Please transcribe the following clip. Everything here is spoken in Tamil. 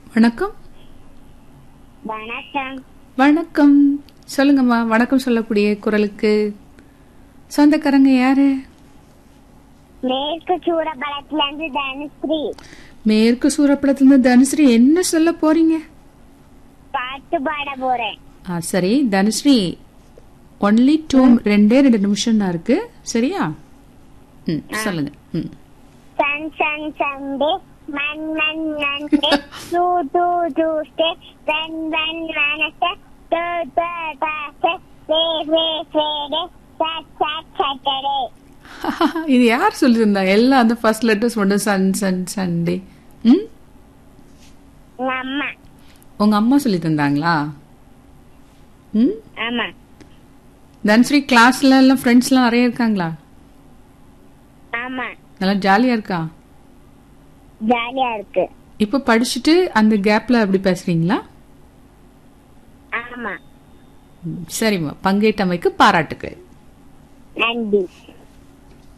வணக்கம் வணக்கம் வணக்கம் சொல்லுங்கம்மா வணக்கம் சொல்லக்கூடிய குரலுக்கு சொந்தக்காரங்க யாரு மேற்கு சூரபலத்துல இருந்து தனுஸ்ரீ மேற்கு சூரப்படத்துல தனுஸ்ரீ என்ன சொல்ல போறீங்க பாட்டு பாட போறேன் ஆ சரி தனுஸ்ரீ ஒன்லி டூ ரெண்டே ரெண்டு நிமிஷம் தான் இருக்கு சரியா ம் சொல்லுங்க ம் sun sun Sunday mon mon Monday tue tue Tuesday wed wed Wednesday thu thu Thursday வே வே ஃப்ரைடே சாட் சாட் சாட்டர்டே இது யார் சொல்லியிருந்தாங்க எல்லாம் அந்த ஃபர்ஸ்ட் லெட்டர்ஸ் மட்டும் சன் சன் சண்டே ம் உங்க அம்மா உங்க அம்மா சொல்லி தந்தாங்களா ம் ஆமா தனுஸ்ரீ கிளாஸ்ல எல்லாம் ஃப்ரெண்ட்ஸ்லாம் நிறைய இருக்காங்களா ஆமா நல்லா ஜாலியா இருக்கா ஜாலியா இருக்கு இப்போ படிச்சுட்டு அந்த கேப்ல அப்படி பேசுறீங்களா ஆமா ம், சரிம்மா பங்கேற்றமைக்கு பாராட்டுக்கள் நன்றி